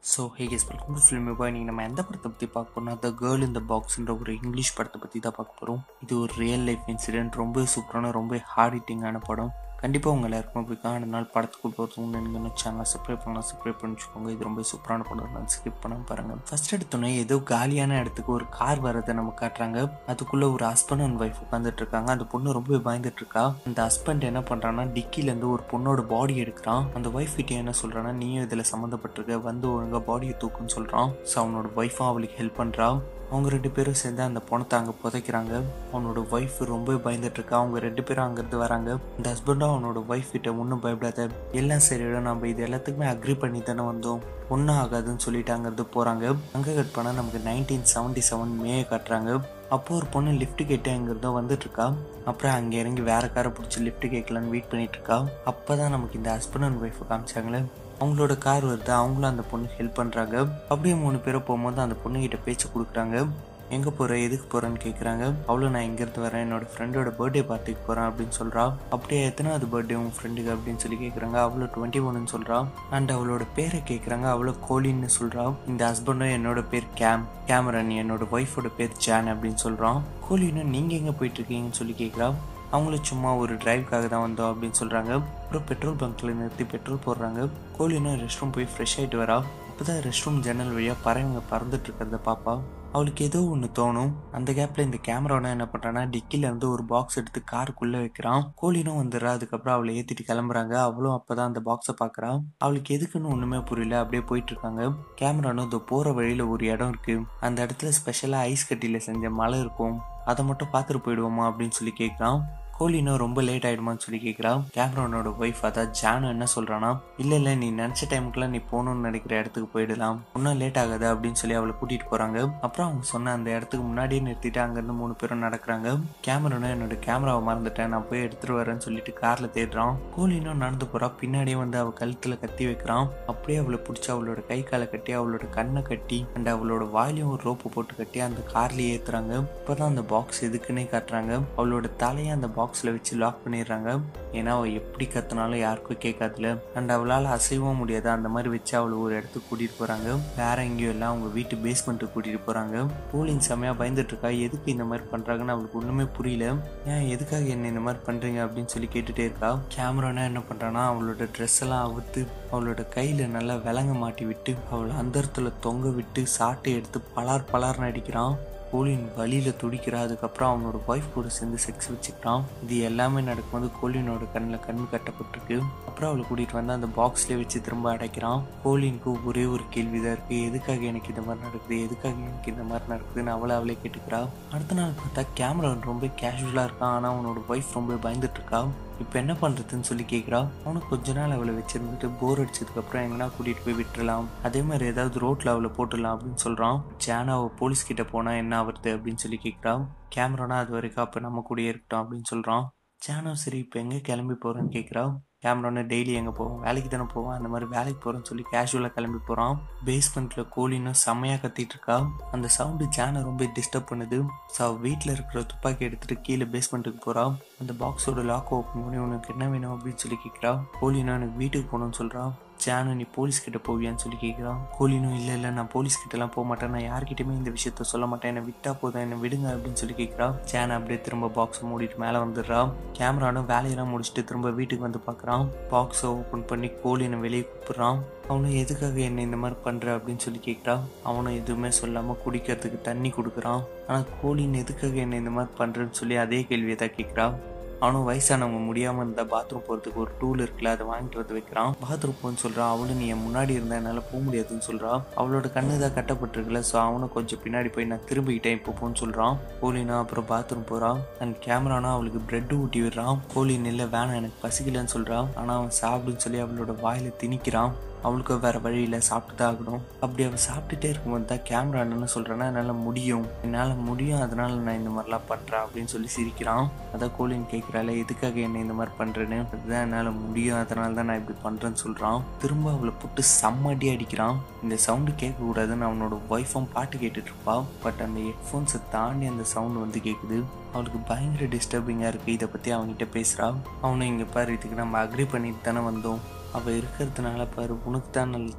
so hey guys welcome to film boy நீங்கள் நம்ம எந்த படத்தை பற்றி பார்க்க போறோம்னா த கேர்ள் இந்த பாக்ஸ்ன்ற ஒரு இங்கிலீஷ் படத்தை பற்றி தான் பார்க்க போகிறோம் இது ஒரு ரியல் லைஃப் இன்சிடென்ட் ரொம்ப சூப்பரான ரொம்ப ஹார்ட் ஹிட்டிங்கான படம் கண்டிப்பாக உங்கள் எல்லாருக்கும் பிடிக்கும் அதனால் படத்துக்குள் போகிறதுக்கு நீங்கள் இன்னும் சேனலை சப்ஸ்கிரைப் பண்ணலாம் சப்ஸ்கிரைப் பண்ணிச்சுக்கோங்க இது ரொம்ப சூப்பரான படம் நான் ஸ்கிப் பண்ணாமல் பாருங்கள் ஃபர்ஸ்ட் எடுத்தோன்னே ஏதோ காலியான இடத்துக்கு ஒரு கார் வரதை நம்ம காட்டுறாங்க அதுக்குள்ளே ஒரு ஹஸ்பண்ட் அண்ட் ஒய்ஃப் உட்காந்துட்டு இருக்காங்க அந்த பொண்ணு ரொம்ப பயந்துட்டு இருக்கா அந்த ஹஸ்பண்ட் என்ன பண்ணுறான்னா டிக்கிலேருந்து ஒரு பொண்ணோட பாடி எடுக்கிறான் அந்த ஒய்ஃப் கிட்டே என்ன சொல்கிறான்னா நீயும் இதில் சம்மந்தப்பட்டிருக்க வந்து ஒழுங்காக பாடியை தூக்குன்னு சொல்கிறான் ஸோ அவனோட ஒய்ஃபும் அவளுக்கு ஹெல்ப் பண்ணுறான் அவங்க ரெண்டு பேரும் சேர்ந்து அந்த பணத்தை அங்கே புதைக்கிறாங்க அவனோட ஒய்ஃப் ரொம்ப பயந்துட்டு இருக்கா அவங்க ரெண்டு பேரும் அங்கேருந்து வராங்க இந்த ஹஸ்பண்டும் அவனோட ஒய்ஃப் கிட்ட ஒன்றும் பயப்படாத எல்லாம் சரியிடும் நம்ம இது எல்லாத்துக்குமே அக்ரி பண்ணி தானே வந்தோம் ஒன்றும் ஆகாதுன்னு சொல்லிட்டு அங்கேருந்து போகிறாங்க அங்கே கட் பண்ணால் நமக்கு நைன்டீன் செவன்டி செவன் மே காட்டுறாங்க அப்போ ஒரு பொண்ணு லிஃப்ட் கேட்டு அங்கிருந்தோ வந்துட்டு இருக்கா அப்புறம் அங்கே இறங்கி வேற காரை பிடிச்சி லிஃப்ட் கேட்கலான்னு வெயிட் பண்ணிட்டு இருக்கா அப்பதான் நமக்கு இந்த ஹஸ்பண்ட் அண்ட் ஒய்ஃப் காமிச்சாங்களே அவங்களோட கார் வருது அவங்களும் அந்த பொண்ணுக்கு ஹெல்ப் பண்ணுறாங்க அப்படியே மூணு பேரும் போகும்போது அந்த பொண்ணுகிட்ட பேச்சு கொடுக்குறாங்க எங்கே போகிற எதுக்கு போகிறேன்னு கேட்குறாங்க அவ்வளோ நான் இங்கேருந்து வரேன் என்னோட ஃப்ரெண்டோட பர்த்டே பார்ட்டிக்கு போகிறேன் அப்படின்னு சொல்கிறா அப்படியே எத்தனாவது பர்த்டே உன் ஃப்ரெண்டுக்கு அப்படின்னு சொல்லி கேட்குறாங்க அவ்வளோ டுவெண்ட்டி ஒன்னு சொல்கிறா அண்ட் அவளோட பேரை கேட்குறாங்க அவ்வளோ கோலின்னு சொல்கிறா இந்த ஹஸ்பண்டும் என்னோட பேர் கேம் கேமரன் என்னோட ஒய்ஃபோட பேர் ஜான் அப்படின்னு சொல்கிறான் கோலின்னு நீங்கள் எங்கே போயிட்டுருக்கீங்கன்னு சொல்லி கேட்குறா அவங்களும் சும்மா ஒரு டிரைவ்க்காக தான் வந்தோம் அப்படின்னு சொல்கிறாங்க அப்புறம் பெட்ரோல் பங்க்கில் நிறுத்தி பெட்ரோல் போடுறாங்க கோலினும் ரெஸ்ட் ரூம் போய் ஃப்ரெஷ் ஆகிட்டு வரா அப்போ தான் ரெஸ்ட் ரூம் ஜன்னல் வழியாக பறவைங்க பறந்துட்டு இருக்கிறத பாப்பா அவளுக்கு ஏதோ ஒன்று தோணும் அந்த கேப்பில் இந்த கேமராவை என்ன பண்ணுறான்னா டிக்கில இருந்து ஒரு பாக்ஸ் எடுத்து காருக்குள்ளே வைக்கிறான் கோலினும் வந்துடுறா அதுக்கப்புறம் அவளை ஏற்றிட்டு கிளம்புறாங்க அவளும் அப்போ தான் அந்த பாக்ஸை பார்க்குறான் அவளுக்கு எதுக்குன்னு ஒன்றுமே புரியல அப்படியே போயிட்டு இருக்காங்க கேமரானும் இதோ போகிற வழியில் ஒரு இடம் இருக்குது அந்த இடத்துல ஸ்பெஷலாக ஐஸ் கட்டியில் செஞ்ச மலை இருக்கும் அதை மட்டும் பார்த்துட்டு போயிடுவோமா அப்படின்னு சொல்லி கேட்குறான் கோலினும் ரொம்ப லேட் ஆயிடுமான்னு சொல்லி கேட்குறா கேமரானோட ஒய்ஃப் அதான் ஜானு என்ன சொல்றானா இல்ல இல்ல நீ நினைச்ச டைமுக்குலாம் நீ போகணும்னு நினைக்கிற இடத்துக்கு போயிடலாம் ஒன்றும் லேட் ஆகாது அப்படின்னு சொல்லி அவளை கூட்டிட்டு போறாங்க அப்புறம் அவங்க சொன்ன அந்த இடத்துக்கு முன்னாடியே நிறுத்திட்டு அங்கிருந்து மூணு பேரும் நடக்கிறாங்க கேமரானும் என்னோட கேமராவை மறந்துட்டேன் நான் போய் எடுத்துட்டு வரேன்னு சொல்லிட்டு கார்ல தேடுறான் கோலினும் நடந்து போறா பின்னாடியே வந்து அவ கழுத்துல கத்தி வைக்கிறான் அப்படியே அவளை பிடிச்சி அவளோட கை காலை கட்டி அவளோட கண்ணை கட்டி அண்ட் அவளோட வாயிலையும் ஒரு ரோப்பு போட்டு கட்டி அந்த கார்லயே ஏத்துறாங்க இப்பதான் அந்த பாக்ஸ் எதுக்குன்னே காட்டுறாங்க அவளோட தலையை அந்த பாக்ஸ் பாக்ஸில் வச்சு லாக் பண்ணிடுறாங்க ஏன்னா அவள் எப்படி கத்துனாலும் யாருக்கும் கேட்காதுல அண்ட் அவளால் அசைவவும் முடியாது அந்த மாதிரி வச்சு அவளை ஒரு இடத்துக்கு கூட்டிகிட்டு போகிறாங்க வேற எங்கேயும் இல்லை அவங்க வீட்டு பேஸ்மெண்ட்டுக்கு கூட்டிகிட்டு போகிறாங்க போலிங் செம்மையாக பயந்துட்டு இருக்கா எதுக்கு இந்த மாதிரி பண்ணுறாங்கன்னு அவளுக்கு ஒன்றுமே புரியல ஏன் எதுக்காக என்ன இந்த மாதிரி பண்ணுறீங்க அப்படின்னு சொல்லி கேட்டுகிட்டே இருக்கா கேமரானா என்ன பண்ணுறான்னா அவளோட ட்ரெஸ் எல்லாம் அவுத்து அவளோட கையில் நல்லா விலங்க மாட்டி விட்டு அவளை அந்த இடத்துல தொங்க விட்டு சாட்டை எடுத்து பலார் பலார்னு அடிக்கிறான் கோலின் வழியில் துடிக்கிறா அதுக்கப்புறம் அவனோட ஒய்ஃப் கூட சேர்ந்து செக்ஸ் வச்சுக்கிறான் இது எல்லாமே நடக்கும்போது கோலினோட கண்ணில் கண் கட்டப்பட்டிருக்கு அப்புறம் அவளை கூட்டிகிட்டு வந்து அந்த பாக்ஸ்லேயே வச்சு திரும்ப அடைக்கிறான் கோலினுக்கு ஒரே ஒரு கேள்வி தான் இருக்குது எதுக்காக எனக்கு இந்த மாதிரி நடக்குது எதுக்காக எனக்கு இந்த மாதிரி நடக்குதுன்னு அவளை அவளே கேட்டுக்கிறா அடுத்த நாள் பார்த்தா கேமரா ரொம்ப கேஷுவலாக இருக்கான் ஆனால் அவனோட ஒய்ஃப் ரொம்ப பயந்துட்டு இருக்கா இப்போ என்ன பண்ணுறதுன்னு சொல்லி கேட்குறா அவனுக்கு கொஞ்ச நாள் அவளை வச்சிருந்துட்டு போர் அடிச்சதுக்கப்புறம் எங்கன்னா கூட்டிகிட்டு போய் விட்டுறலாம் அதே மாதிரி ஏதாவது ரோட்டில் அவளை போட்டுடலாம் அப்படின்னு சொல்கிறான் ஜானா அவள் போலீஸ் கிட்ட போனால் என்ன ஆகுறது அப்படின்னு சொல்லி கேட்குறா கேமரானா அது வரைக்கும் அப்போ நம்ம கூடயே இருக்கட்டும் அப்படின்னு சொல்கிறான் ஜானோ சரி இப்போ எங்கே கிளம்பி போகிறேன்னு கேட்குறா கேமரான்னு டெய்லி எங்கே போவோம் வேலைக்கு தானே போவான் அந்த மாதிரி வேலைக்கு போகிறேன்னு சொல்லி கேஷுவலாக கிளம்பி போகிறான் பேஸ்மெண்ட்டில் கோழின்னு செம்மையாக கத்திட்டு இருக்கா அந்த சவுண்டு ஜானை ரொம்ப டிஸ்டர்ப் பண்ணுது ஸோ வீட்டில் இருக்கிற துப்பாக்கி எடுத்துகிட்டு கீழே பேஸ்மெண்ட்டுக்கு போகிறான் அந்த பாக்ஸோட லாக் ஓப்பன் பண்ணி உனக்கு என்ன வேணும் அப்படின்னு சொல்லி கேட்குறா கோழினா எனக்கு வீட்டுக்கு போகணும்னு சொல்கிறான் ஜானு நீ போலீஸ் கிட்ட போவியான்னு சொல்லி கேட்குறான் கோலினும் இல்லை இல்லை நான் போலீஸ் கிட்டலாம் போக மாட்டேன் நான் யார்கிட்டயுமே இந்த விஷயத்த சொல்ல மாட்டேன் என்னை விட்டா போதும் என்னை விடுங்க அப்படின்னு சொல்லி கேட்குறா ஜான் அப்படியே திரும்ப பாக்ஸை மூடிட்டு மேலே வந்துடுறா கேமரானும் வேலையெல்லாம் முடிச்சுட்டு திரும்ப வீட்டுக்கு வந்து பார்க்குறான் பாக்ஸை ஓப்பன் பண்ணி கோலினை வெளியே கூப்பிடுறான் அவனும் எதுக்காக என்ன இந்த மாதிரி பண்ணுற அப்படின்னு சொல்லி கேட்குறா அவனும் எதுவுமே சொல்லாமல் குடிக்கிறதுக்கு தண்ணி கொடுக்குறான் ஆனால் கோலின் எதுக்காக என்ன இந்த மாதிரி பண்ணுறேன்னு சொல்லி அதே கேள்வியை தான் கேட்குறா அவனும் வயசானவங்க முடியாமல் இருந்தால் பாத்ரூம் போகிறதுக்கு ஒரு டூல் இருக்குல்ல அதை வாங்கிட்டு வந்து வைக்கிறான் பாத்ரூம் போன்னு சொல்கிறான் அவளும் நீ என் முன்னாடி இருந்தால் என்னால் போக முடியாதுன்னு சொல்கிறா அவளோட கண்ணு தான் கட்டப்பட்டிருக்குல்ல ஸோ அவனும் கொஞ்சம் பின்னாடி போய் நான் திரும்பிக்கிட்டேன் இப்போ போன்னு சொல்கிறான் கோலினா அப்புறம் பாத்ரூம் போகிறான் அண்ட் கேமரானா அவளுக்கு பிரெட் ஊட்டி விடுறான் கோலின் இல்லை வேணாம் எனக்கு பசிக்கலன்னு சொல்கிறான் ஆனால் அவன் சாப்பிடுன்னு சொல்லி அவளோட வாயில் திணிக்கிறான் அவளுக்கு வேற வழியில் சாப்பிட்டு தான் ஆகணும் அப்படி அவள் சாப்பிட்டுட்டே இருக்கும்போது தான் கேமரா என்னன்னு சொல்கிறேன்னா என்னால் முடியும் என்னால் முடியும் அதனால நான் இந்த மாதிரிலாம் பண்ணுறேன் அப்படின்னு சொல்லி சிரிக்கிறான் அதான் கோலின் கேட்குறாள் எதுக்காக என்ன இந்த மாதிரி பண்ணுறேன்னு அதுதான் என்னால் முடியும் அதனால தான் நான் இப்படி பண்ணுறேன்னு சொல்கிறான் திரும்ப அவளை போட்டு செம்மடி அடிக்கிறான் இந்த சவுண்டு கேட்கக்கூடாதுன்னு அவனோட ஒய்ஃபும் பாட்டு கேட்டுட்டு இருப்பா பட் அந்த ஹெட்ஃபோன்ஸை தாண்டி அந்த சவுண்டு வந்து கேட்குது அவளுக்கு பயங்கர டிஸ்டர்பிங்காக இருக்குது இதை பற்றி அவங்ககிட்ட பேசுகிறா அவனும் இங்கே பாரு இதுக்கு நம்ம அக்ரி பண்ணிட்டு தானே வந்தோம் அவள் இருக்கிறதுனால பாரு உனக்கு தான் நல்லது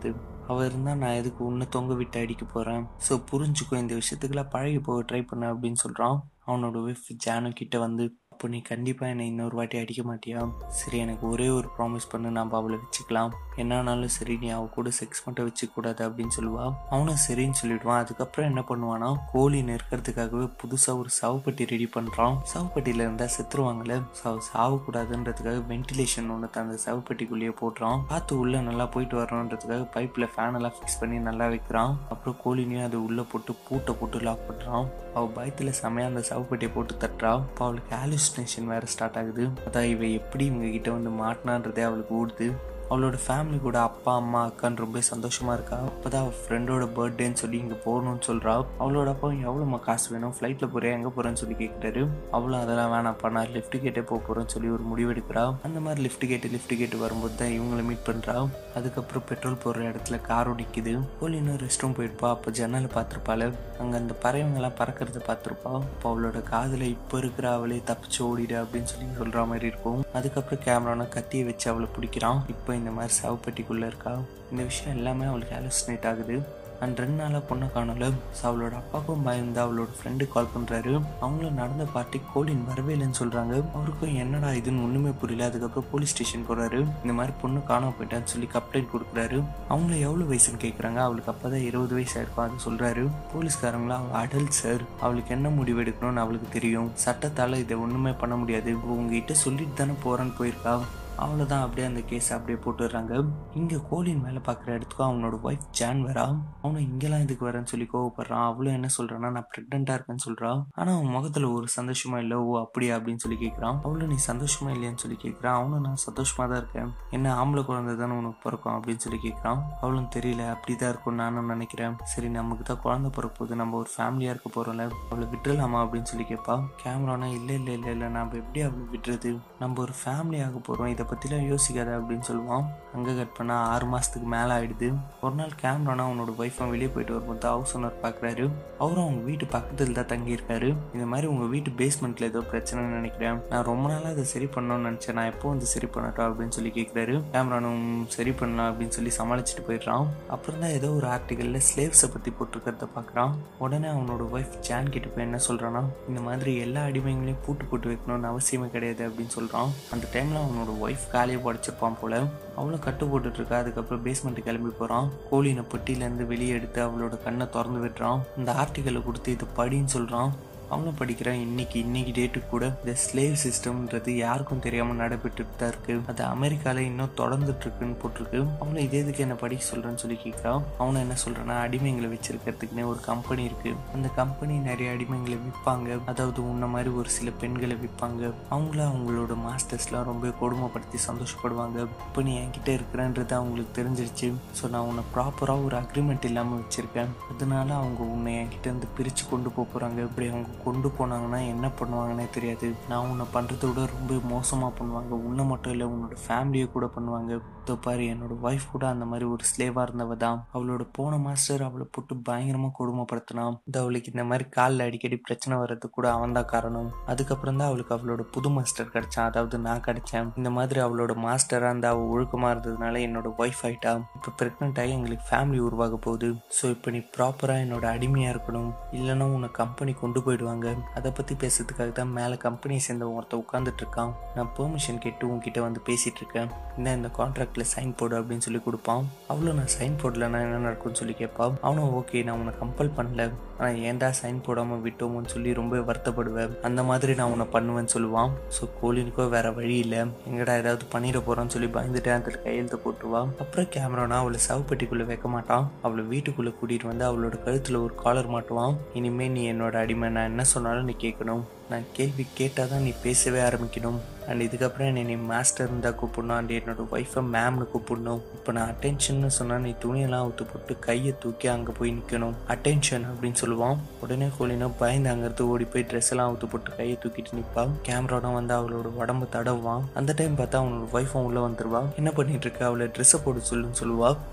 அவள் இருந்தால் நான் எதுக்கு உன்னை தொங்க விட்டு அடிக்க போகிறேன் ஸோ புரிஞ்சுக்கோ இந்த விஷயத்துக்கெல்லாம் பழகி போக ட்ரை பண்ண அப்படின்னு சொல்கிறான் அவனோட ஒய்ஃப் ஜானு கிட்ட வந்து அப்போ நீ கண்டிப்பாக என்னை இன்னொரு வாட்டி அடிக்க மாட்டியா சரி எனக்கு ஒரே ஒரு ப்ராமிஸ் பண்ணு நம்ம அவளை வச்சுக்கலாம் என்னானாலும் சரி நீ அவ கூட செக்ஸ் மட்டும் வச்சுக்கூடாது அப்படின்னு சொல்லுவா அவனும் சரின்னு சொல்லிடுவான் அதுக்கப்புறம் என்ன பண்ணுவானா கோழி நெருக்கிறதுக்காகவே புதுசாக ஒரு சவப்பட்டி ரெடி பண்ணுறான் சவப்பட்டியில் இருந்தால் செத்துருவாங்கல்ல ஸோ சாவக்கூடாதுன்றதுக்காக வென்டிலேஷன் ஒன்று அந்த சவப்பட்டிக்குள்ளேயே போடுறான் காற்று உள்ளே நல்லா போயிட்டு வரணுன்றதுக்காக பைப்பில் ஃபேன் எல்லாம் ஃபிக்ஸ் பண்ணி நல்லா வைக்கிறான் அப்புறம் கோழினையும் அது உள்ளே போட்டு பூட்டை போட்டு லாக் பண்ணுறான் அவள் பயத்தில் செமையாக அந்த சவப்பட்டியை போட்டு தட்டுறா இப்போ அவளுக்கு ஹாலுசினேஷன் வேறு ஸ்டார்ட் ஆகுது அதான் இவ எப்படி இவங்க கிட்ட வந்து மாட்டினான்றதே அவளுக்கு ஓடுது அவளோட ஃபேமிலி கூட அப்பா அம்மா அக்கான்னு ரொம்ப சந்தோஷமா இருக்கா அப்பதான் அவள் ஃப்ரெண்டோட பர்த்டேன்னு சொல்லி இங்கே போகணும்னு சொல்றா அவளோட அப்பா எவ்வளோமா காசு வேணும் ஃப்ளைட்டில் போறியா எங்கே போறேன்னு சொல்லி கேட்குறாரு அவளும் அதெல்லாம் வேணாப்பா நான் லிஃப்ட் கேட்டே போக போறேன்னு சொல்லி ஒரு முடிவெடுக்கிறா அந்த மாதிரி லிஃப்ட் கேட்டு லிஃப்ட் கேட்டு வரும்போது தான் இவங்களை மீட் பண்றா அதுக்கப்புறம் பெட்ரோல் போடுற இடத்துல காரும் நிற்குது போல் இன்னும் ரெஸ்ட் ரூம் போயிருப்பா அப்போ ஜன்னலை பார்த்துருப்பாள் அங்கே அந்த பறவைங்கெல்லாம் பறக்கிறத பார்த்துருப்பா அப்போ அவளோட காதில் இப்போ இருக்கிற அவளே தப்பிச்சு ஓடிடு அப்படின்னு சொல்லி சொல்கிற மாதிரி இருக்கும் அதுக்கப்புறம் கேமரான கத்தியை வச்சு அவளை பிடிக்கிறான் இப்போ இந்த மாதிரி சவப்பெட்டிக்குள்ளே இருக்கா இந்த விஷயம் எல்லாமே அவளுக்கு ஹாலுசினேட் ஆகுது அண்ட் ரெண்டு நாளாக பொண்ணை காணல ஸோ அவளோட அப்பாவுக்கும் பயந்து அவளோட ஃப்ரெண்டு கால் பண்ணுறாரு அவங்களும் நடந்த பார்ட்டி கோலின் வரவே இல்லைன்னு சொல்கிறாங்க அவருக்கும் என்னடா இதுன்னு ஒன்றுமே புரியல அதுக்கப்புறம் போலீஸ் ஸ்டேஷன் போகிறாரு இந்த மாதிரி பொண்ணு காணாம போயிட்டான்னு சொல்லி கம்ப்ளைண்ட் கொடுக்குறாரு அவங்கள எவ்வளோ வயசுன்னு கேட்குறாங்க அவளுக்கு அப்போ தான் இருபது வயசு ஆயிருக்கும் அது சொல்கிறாரு போலீஸ்காரங்களும் அவள் அடல்ட் சார் அவளுக்கு என்ன முடிவு எடுக்கணும்னு அவளுக்கு தெரியும் சட்டத்தால் இதை ஒன்றுமே பண்ண முடியாது உங்ககிட்ட சொல்லிட்டு தானே போகிறேன்னு போயிருக்கா அவ்வளோதான் அப்படியே அந்த கேஸ் அப்படியே போட்டுடுறாங்க இங்கே கோலின் மேலே பார்க்குற இடத்துக்கும் அவனோட ஒய்ஃப் ஜான் வரா அவனை இங்கெல்லாம் இதுக்கு வரேன்னு சொல்லி கோவப்படுறான் அவளும் என்ன சொல்கிறான்னா நான் ப்ரெக்னெண்ட்டாக இருக்கேன்னு சொல்கிறான் ஆனால் அவன் முகத்தில் ஒரு சந்தோஷமா இல்லை ஓ அப்படியா அப்படின்னு சொல்லி கேட்குறான் அவளும் நீ சந்தோஷமா இல்லையான்னு சொல்லி கேட்குறான் அவனும் நான் சந்தோஷமாக தான் இருக்கேன் என்ன ஆம்பளை குழந்தை தானே உனக்கு பிறக்கும் அப்படின்னு சொல்லி கேட்குறான் அவளும் தெரியல அப்படி தான் இருக்கும் நானும் நினைக்கிறேன் சரி நமக்கு தான் குழந்தை பிறக்க போகுது நம்ம ஒரு ஃபேமிலியாக இருக்க போகிறோம்ல அவளை விட்டுலாமா அப்படின்னு சொல்லி கேட்பா கேமரானா இல்லை இல்லை இல்லை இல்லை நம்ம எப்படி அவளை விடுறது நம்ம ஒரு ஃபேமிலி ஆக போகிறோம் இதை பற்றிலாம் யோசிக்காத அப்படின்னு சொல்லுவான் அங்கே கட் பண்ணால் ஆறு மாதத்துக்கு மேலே ஆயிடுது ஒரு நாள் கேமரானா அவனோட ஒய்ஃபை வெளியே போயிட்டு வரும்போது ஹவுஸ் ஓனர் பார்க்குறாரு அவரும் அவங்க வீட்டு பக்கத்தில் தான் தங்கியிருக்காரு இந்த மாதிரி உங்கள் வீட்டு பேஸ்மெண்ட்டில் ஏதோ பிரச்சனைன்னு நினைக்கிறேன் நான் ரொம்ப நாளாக அதை சரி பண்ணணும்னு நினச்சேன் நான் எப்போ வந்து சரி பண்ணட்டும் அப்படின்னு சொல்லி கேட்குறாரு கேமரானும் சரி பண்ணலாம் அப்படின்னு சொல்லி சமாளிச்சுட்டு போயிடுறான் அப்புறம் தான் ஏதோ ஒரு ஆர்டிக்கலில் ஸ்லேவ்ஸை பற்றி போட்டிருக்கிறத பார்க்குறான் உடனே அவனோட ஒய்ஃப் ஜான் கிட்ட போய் என்ன சொல்கிறான்னா இந்த மாதிரி எல்லா அடிமைங்களையும் பூட்டு போட்டு வைக்கணும்னு அவசியமே கிடையாது அப்படின்னு சொல்கிறான் அந்த டைமில் அவனோட ஒய்ஃப் காலையை படிச்சிருப்பான் போல அவளும் கட்டு போட்டுட்டு இருக்கா அதுக்கப்புறம் பேஸ்மெண்ட் கிளம்பி போகிறான் கோழினை பெட்டியிலேருந்து வெளியே எடுத்து அவளோட கண்ணை திறந்து விடுறான் இந்த ஆர்டிக்கலை கொடுத்து இது படின்னு சொல்கிறான் அவனும் படிக்கிறான் இன்னைக்கு இன்னைக்கு டேட்டுக்கு கூட இந்த ஸ்லேவ் சிஸ்டம்ன்றது யாருக்கும் தெரியாம நடைபெற்று தான் இருக்கு அது அமெரிக்கால இன்னும் தொடர்ந்துட்டு இருக்குன்னு போட்டிருக்கு அவனும் இதே இதுக்கு என்ன படிக்க சொல்றேன்னு சொல்லி கேட்கிறான் அவனும் என்ன சொல்றான்னா அடிமைங்களை வச்சிருக்கிறதுக்குன்னே ஒரு கம்பெனி இருக்கு அந்த கம்பெனி நிறைய அடிமைங்களை விற்பாங்க அதாவது உன்ன மாதிரி ஒரு சில பெண்களை விற்பாங்க அவங்கள அவங்களோட மாஸ்டர்ஸ்லாம் ரொம்ப கொடுமைப்படுத்தி சந்தோஷப்படுவாங்க இப்போ நீ என்கிட்ட இருக்கிறன்றது அவங்களுக்கு தெரிஞ்சிருச்சு ஸோ நான் உன்னை ப்ராப்பராக ஒரு அக்ரிமெண்ட் இல்லாமல் வச்சிருக்கேன் அதனால அவங்க உன்னை என்கிட்ட இருந்து பிரித்து கொண்டு போக போகிறாங்க இப்படி அவங்க கொண்டு போனாங்கன்னா என்ன பண்ணுவாங்கன்னே தெரியாது நான் உன்னை பண்ணுறத விட ரொம்ப மோசமாக பண்ணுவாங்க உன்னை மட்டும் இல்லை உன்னோட ஃபேமிலியை கூட பண்ணுவாங்க இதோ பாரு என்னோட ஒய்ஃப் கூட அந்த மாதிரி ஒரு ஸ்லேவாக இருந்தவ தான் அவளோட போன மாஸ்டர் அவளை போட்டு பயங்கரமாக கொடுமைப்படுத்தினான் இது அவளுக்கு இந்த மாதிரி காலில் அடிக்கடி பிரச்சனை வர்றதுக்கு கூட அவன் தான் காரணம் அதுக்கப்புறம் தான் அவளுக்கு அவளோட புது மாஸ்டர் கிடைச்சான் அதாவது நான் கிடைச்சேன் இந்த மாதிரி அவளோட மாஸ்டராக இருந்தா அவள் ஒழுக்கமாக இருந்ததுனால என்னோட ஒய்ஃப் ஆயிட்டா இப்போ ப்ரெக்னென்ட் ஆகி எங்களுக்கு ஃபேமிலி உருவாக போகுது ஸோ இப்போ நீ ப்ராப்பராக என்னோட அடிமையாக இருக்கணும் இல்லைன்னா உன்னை கம்பெனி கொண்டு போயிடுவாங்க அதை பற்றி பேசுறதுக்காக தான் மேலே கம்பெனியை சேர்ந்த ஒருத்த உட்காந்துட்டு இருக்கான் நான் பெர்மிஷன் கேட்டு உன்கிட்ட வந்து பேசிட்டு இருக்கேன் இந்த இந்த கான்ட்ராக்டில் சைன் போடு அப்படின்னு சொல்லி கொடுப்பான் அவ்வளோ நான் சைன் போடலன்னா என்ன நடக்கும்னு சொல்லி கேட்பான் அவனும் ஓகே நான் உன்னை கம்பல் பண்ணல ஆனால் ஏன்டா சைன் போடாமல் விட்டோமோன்னு சொல்லி ரொம்ப வருத்தப்படுவேன் அந்த மாதிரி நான் உன்னை பண்ணுவேன்னு சொல்லுவான் ஸோ கோலினுக்கோ வேற வழி இல்லை எங்கடா ஏதாவது பண்ணிட போறான்னு சொல்லி பயந்துட்டு அதில் கையெழுத்து போட்டுருவான் அப்புறம் கேமரானா அவளை சவப்பெட்டிக்குள்ளே வைக்க மாட்டான் அவளை வீட்டுக்குள்ளே கூட்டிகிட்டு வந்து அவளோட கழுத்தில் ஒரு காலர் மாட்டுவான் இனிமே நீ என்னோட அடிமை நான் என்ன சொன்னாலும் நீ கேட்கணும் நான் கேள்வி கேட்டால் தான் நீ பேசவே ஆரம்பிக்கணும் அண்ட் இதுக்கப்புறம் என்னை நீ மாஸ்டர் இருந்தால் கூப்பிடணும் அண்ட் என்னோட ஒய்ஃபை மேம்னு கூப்பிடணும் இப்போ நான் அட்டென்ஷன் சொன்னால் நீ துணியெல்லாம் ஊற்று போட்டு கையை தூக்கி அங்கே போய் நிற்கணும் அட்டென்ஷன் அப்படின்னு சொல்லுவான் உடனே கோலினா பயந்து அங்கேருந்து ஓடி போய் ட்ரெஸ் எல்லாம் ஊற்று போட்டு கையை தூக்கிட்டு நிற்பான் கேமரானா வந்து அவளோட உடம்பு தடவுவான் அந்த டைம் பார்த்தா அவனோட ஒய்ஃபும் உள்ளே வந்துருவா என்ன பண்ணிட்டு இருக்க அவளை ட்ரெஸ்ஸை போட்டு சொல்லுன்னு சொல்லுவா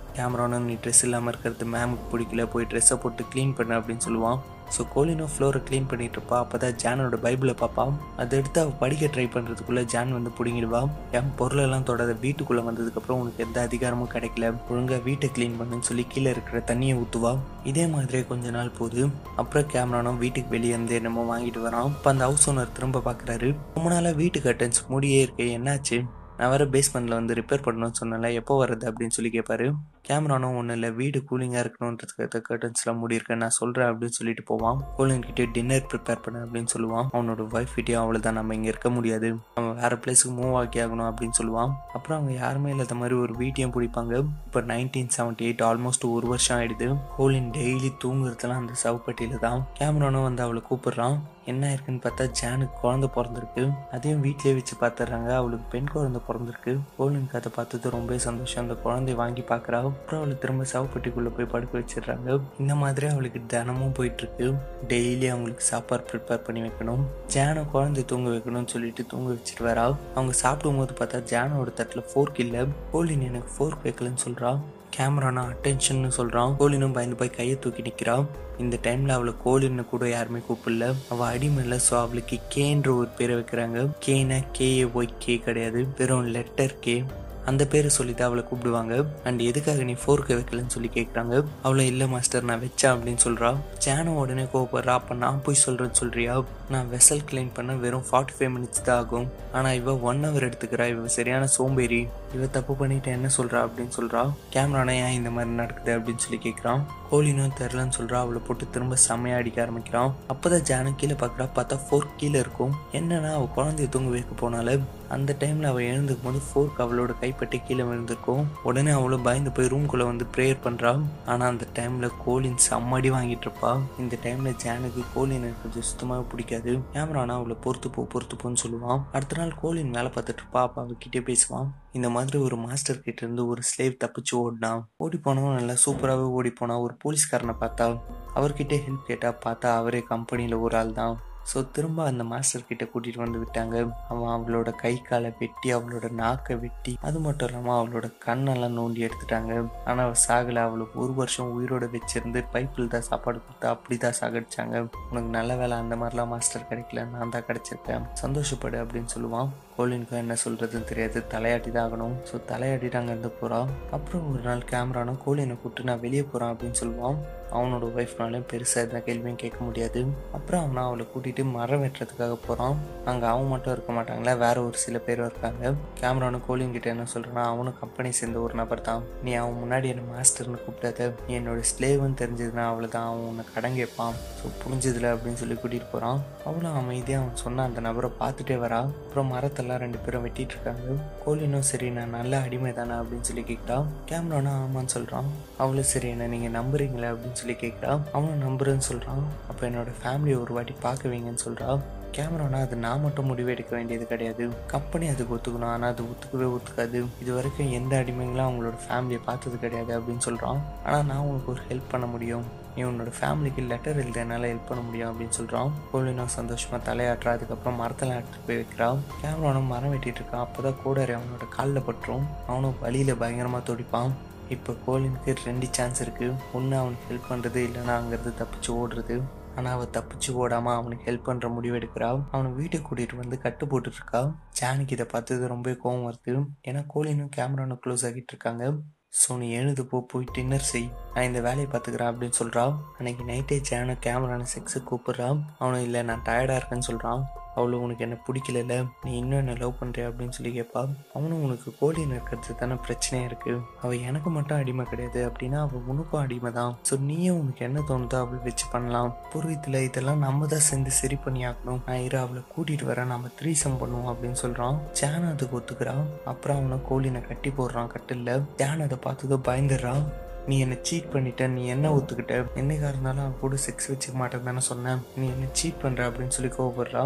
கேமரானும் நீ ட்ரெஸ் இல்லாமல் இருக்கிறது மேமுக்கு பிடிக்கல போய் ட்ரெஸ்ஸை போட்டு க்ளீன் பண்ணு அப்படின்னு சொல்லுவான் ஸோ கோலினும் ஃப்ளோரை க்ளீன் பண்ணிட்டு இருப்பா அப்போ தான் ஜானோட பைபிளை பார்ப்பான் அதை எடுத்து அவள் படிக்க ட்ரை பண்ணுறதுக்குள்ளே ஜான் வந்து பிடிங்கிடுவா என் பொருளெல்லாம் தொடாத வீட்டுக்குள்ளே வந்ததுக்கப்புறம் உனக்கு எந்த அதிகாரமும் கிடைக்கல ஒழுங்காக வீட்டை க்ளீன் பண்ணுன்னு சொல்லி கீழே இருக்கிற தண்ணியை ஊற்றுவா இதே மாதிரியே கொஞ்ச நாள் போகுது அப்புறம் கேமரானும் வீட்டுக்கு வெளியே இருந்து என்னமோ வாங்கிட்டு வரான் இப்போ அந்த ஹவுஸ் ஓனர் திரும்ப பார்க்குறாரு ரொம்ப நாளாக வீட்டு கட்டன்ஸ் மூடியே இருக்கு என்னாச்சு நான் வேறு பேஸ்மெண்ட்டில் வந்து ரிப்பேர் பண்ணணும்னு சொன்னல எப்போ வருது அப்படின்னு சொல்லி கேட்பாரு கேமரானும் ஒன்றும் இல்லை வீடு கூலிங்காக இருக்கணுன்றதுக்கு கர்டன்ஸ்லாம் மூடியிருக்கேன் நான் சொல்கிறேன் அப்படின்னு சொல்லிட்டு போவான் கோலின் கிட்டே டின்னர் ப்ரிப்பேர் பண்ண அப்படின்னு சொல்லுவான் அவனோட ஒய்ஃப் கிட்டேயும் அவ்வளோதான் நம்ம இங்கே இருக்க முடியாது அவன் வேறு பிளேஸுக்கு மூவ் ஆக்கி ஆகணும் அப்படின்னு சொல்லுவான் அப்புறம் அவங்க யாருமே இல்லாத மாதிரி ஒரு வீட்டையும் பிடிப்பாங்க இப்போ நைன்டீன் செவன்டி எயிட் ஆல்மோஸ்ட் ஒரு வருஷம் ஆயிடுது கோலின் டெய்லி தூங்குறதுலாம் அந்த சவுப்பட்டியில் தான் கேமரானும் வந்து அவளை கூப்பிடுறான் என்ன இருக்குன்னு பார்த்தா ஜானுக்கு குழந்தை பிறந்திருக்கு அதையும் வீட்லயே வச்சு பார்த்துறாங்க அவளுக்கு பெண் குழந்தை பிறந்திருக்கு கோலினுக்கு அதை பார்த்தது ரொம்ப சந்தோஷம் அந்த குழந்தைய வாங்கி பார்க்குறா அப்புறம் அவளை திரும்ப சவப்பட்டிக்குள்ளே போய் படுக்க வச்சிடுறாங்க இந்த மாதிரி அவளுக்கு தினமும் போயிட்டு இருக்கு டெய்லி அவங்களுக்கு சாப்பாடு ப்ரிப்பேர் பண்ணி வைக்கணும் ஜானை குழந்தை தூங்க வைக்கணும்னு சொல்லிட்டு தூங்க வச்சுட்டு வரா அவங்க சாப்பிடும்போது பார்த்தா ஜானோட தட்டில் ஃபோர்க் இல்லை கோலின் எனக்கு ஃபோர்க் வைக்கலன்னு சொல்றா கேமரானா அட்டென்ஷன் சொல்றான் கோலினும் பயந்து போய் கையை தூக்கி நிற்கிறான் இந்த டைம்ல அவளை கோலின்னு கூட யாருமே கூப்பிடல அவ அடிமையில ஸோ அவளுக்கு கேன்ற ஒரு பேரை வைக்கிறாங்க கேனா கேஏ ஒய் கே கிடையாது வெறும் லெட்டர் கே அந்த பேரை சொல்லி தான் அவளை கூப்பிடுவாங்க அண்ட் எதுக்காக நீ ஃபோர்க்கு வைக்கலன்னு சொல்லி கேட்குறாங்க அவளை இல்லை மாஸ்டர் நான் வச்சேன் அப்படின்னு சொல்றா ஜானோ உடனே கோவப்படுறா அப்போ நான் போய் சொல்றேன்னு சொல்றியா நான் வெசல் கிளீன் பண்ண வெறும் ஃபார்ட்டி ஃபைவ் மினிட்ஸ் தான் ஆகும் ஆனால் இவ ஒன் ஹவர் எடுத்துக்கிறா இவ சரியான சோம்பேறி இவ தப்பு பண்ணிட்டு என்ன சொல்றா அப்படின்னு சொல்றா கேமரானா ஏன் இந்த மாதிரி நடக்குது அப்படின்னு சொல்லி கேட்குறான் கோலினும் தெரிலன்னு சொல்றா அவளை போட்டு திரும்ப செம்மையா அடிக்க ஆரம்பிக்கிறான் அப்பதான் ஜானு கீழே பார்க்குறா பார்த்தா ஃபோர்க் கீழே இருக்கும் என்னன்னா அவள் குழந்தைய தூங்க வைக்க போனால அந்த டைம்ல அவள் எழுந்துக்கும் போது ஃபோர்க் அவளோட கைப்பட்டு கீழே விழுந்திருக்கும் உடனே அவளும் பயந்து போய் ரூம்குள்ள வந்து ப்ரேயர் பண்றா ஆனா அந்த டைம்ல கோலின் செம்மடி வாங்கிட்டு இருப்பா இந்த டைம்ல ஜானுக்கு கோலின் இருக்கிறது சுத்தமாக பிடிக்காது கேமரானா அவளை பொறுத்து போ பொறுத்து போன்னு சொல்லுவான் அடுத்த நாள் கோலின் வேலை பார்த்துட்டு இருப்பா அப்ப அவகிட்டே பேசுவான் இந்த மாதிரி ஒரு மாஸ்டர் கிட்ட இருந்து ஒரு ஸ்லேவ் தப்பிச்சு ஓடினான் ஓடி போனவன் நல்லா சூப்பராகவே ஓடி போனா ஒரு போலீஸ்காரனை பார்த்தா அவர்கிட்ட ஹெல்ப் கேட்டா பார்த்தா அவரே கம்பெனியில் ஒரு ஆள் தான் ஸோ திரும்ப அந்த மாஸ்டர் கிட்ட கூட்டிட்டு வந்து விட்டாங்க அவன் அவளோட கை காலை வெட்டி அவளோட நாக்கை வெட்டி அது மட்டும் இல்லாமல் அவளோட கண்ணெல்லாம் நோண்டி எடுத்துட்டாங்க ஆனால் அவள் சாகலை அவளுக்கு ஒரு வருஷம் உயிரோட வச்சிருந்து பைப்பில் தான் சாப்பாடு கொடுத்தா அப்படி தான் சாகடிச்சாங்க உனக்கு நல்ல வேலை அந்த மாதிரிலாம் மாஸ்டர் கிடைக்கல நான் தான் கிடைச்சிருக்கேன் சந்தோஷப்படு அப்படின்னு சொல்லுவான் கோலினுக்கு என்ன சொல்றதுன்னு தெரியாது தலையாட்டி தான் ஆகணும் ஸோ தலையாட்டிட்டு அங்கேருந்து போகிறான் அப்புறம் ஒரு நாள் கேமரானும் கோலினை கூப்பிட்டு நான் வெளியே போகிறேன் அப்படின்னு சொல்லுவான் அவனோட ஒய்ஃப்னாலையும் பெருசாக எந்த கேள்வியும் கேட்க முடியாது அப்புறம் அவனை அவளை கூட்டிகிட்டு மரம் வெட்டுறதுக்காக போகிறான் அங்கே அவன் மட்டும் இருக்க மாட்டாங்களா வேற ஒரு சில பேர் இருக்காங்க கேமரானு கோலின் கிட்ட என்ன சொல்கிறான்னா அவனும் கம்பெனி சேர்ந்த ஒரு நபர் தான் நீ அவன் முன்னாடி என்ன மாஸ்டர்னு கூப்பிடாத நீ என்னோட ஸ்லேவ்னு தெரிஞ்சதுன்னா அவ்வளோதான் அவன் உன்னை கடன் கேட்பான் ஸோ புரிஞ்சதில்ல அப்படின்னு சொல்லி கூட்டிகிட்டு போகிறான் அவளும் அமைதியாக அவன் சொன்ன அந்த நபரை பார்த்துட்டே வரா அப்புறம் மரத்தெல்லாம் ரெண்டு பேரும் வெட்டிட்டு இருக்காங்க கோலினும் சரி நான் நல்ல அடிமை தானே அப்படின்னு சொல்லி கேட்குறா கேமரானா ஆமான்னு சொல்கிறான் அவளும் சரி என்ன நீங்கள் நம்புறீங்களா அப்படின்னு சொல்லி கேட்குறா அவனும் நம்புறேன்னு சொல்கிறான் அப்போ என்னோட ஃபேமிலியை ஒரு வாட்டி பார்க்க வைங்கன்னு சொல்கிறா கேமரானா அது நான் மட்டும் முடிவு எடுக்க வேண்டியது கிடையாது கம்பெனி அதுக்கு ஒத்துக்கணும் ஆனால் அது ஒத்துக்கவே ஒத்துக்காது இது வரைக்கும் எந்த அடிமைங்களும் அவங்களோட ஃபேமிலியை பார்த்தது கிடையாது அப்படின்னு சொல்கிறான் ஆனால் நான் உனக்கு ஒரு ஹெல்ப் பண்ண முடியும் நீ உன்னோட ஃபேமிலிக்கு லெட்டர் எழுத என்னால் ஹெல்ப் பண்ண முடியும் அப்படின்னு சொல்கிறான் கோலினா சந்தோஷமாக தலையாட்டுறா அதுக்கப்புறம் மரத்தெல்லாம் எடுத்துகிட்டு போய் வைக்கிறான் கேமரானும் மரம் வெட்டிட்டு இருக்கான் அப்போ தான் கூடரை அவனோட காலில் பட்டுரும் அவனும் வழியில் பயங்கரமாக துடிப்பான் இப்போ கோலினுக்கு ரெண்டு சான்ஸ் இருக்குது ஒன்று அவனுக்கு ஹெல்ப் பண்ணுறது இல்லைன்னா அங்கேருந்து தப்பிச்சு ஓடுறது ஆனால் அவள் தப்பிச்சு ஓடாமல் அவனுக்கு ஹெல்ப் பண்ணுற முடிவு எடுக்கிறா அவனை வீட்டுக்கு கூட்டிகிட்டு வந்து கட்டு போட்டுட்டு இருக்கா ஜானுக்கு இதை பார்த்தது ரொம்ப கோவம் வருது ஏன்னா கோலினும் கேமரானும் க்ளோஸ் ஆகிட்டு இருக்காங்க ஸோ நீ எழுந்து போ போய் டின்னர் செய் நான் இந்த வேலையை பார்த்துக்கிறேன் அப்படின்னு சொல்கிறான் அன்னைக்கு நைட்டே ஜானு கேமரான செக்ஸுக்கு கூப்பிட்றான் அவனும் இல்லை நான் டயர்டாக இருக்கேன்னு சொல்கிறான் அவளும் உனக்கு என்ன பிடிக்கல நீ இன்னும் என்ன லவ் பண்ணுறிய அப்படின்னு சொல்லி கேட்பா அவனும் உனக்கு கோலின் இருக்கிறது தானே பிரச்சனையாக இருக்கு அவள் எனக்கு மட்டும் அடிமை கிடையாது அப்படின்னா அவள் உனக்கும் அடிமை தான் ஸோ நீயும் உனக்கு என்ன தோணுதோ அவள் வச்சு பண்ணலாம் பூர்வீகத்தில் இதெல்லாம் நம்ம தான் சேர்ந்து சரி பண்ணி ஆகணும் நான் இரு அவளை கூட்டிட்டு வரேன் நம்ம த்ரீசம் பண்ணுவோம் அப்படின்னு சொல்கிறான் ஜான் அதுக்கு ஒத்துக்கிறான் அப்புறம் அவனை கோலினை கட்டி போடுறான் கட்டில் ஜான் அதை பார்த்ததோ பயந்துடுறான் நீ என்னை சீட் பண்ணிட்ட நீ என்ன ஒத்துக்கிட்ட என்னைக்கா இருந்தாலும் அவன் கூட செக்ஸ் வச்சுக்க மாட்டேன் தானே சொன்னேன் நீ என்ன சீட் பண்ற அப்படின்னு சொல்லி கோவப்படுறான்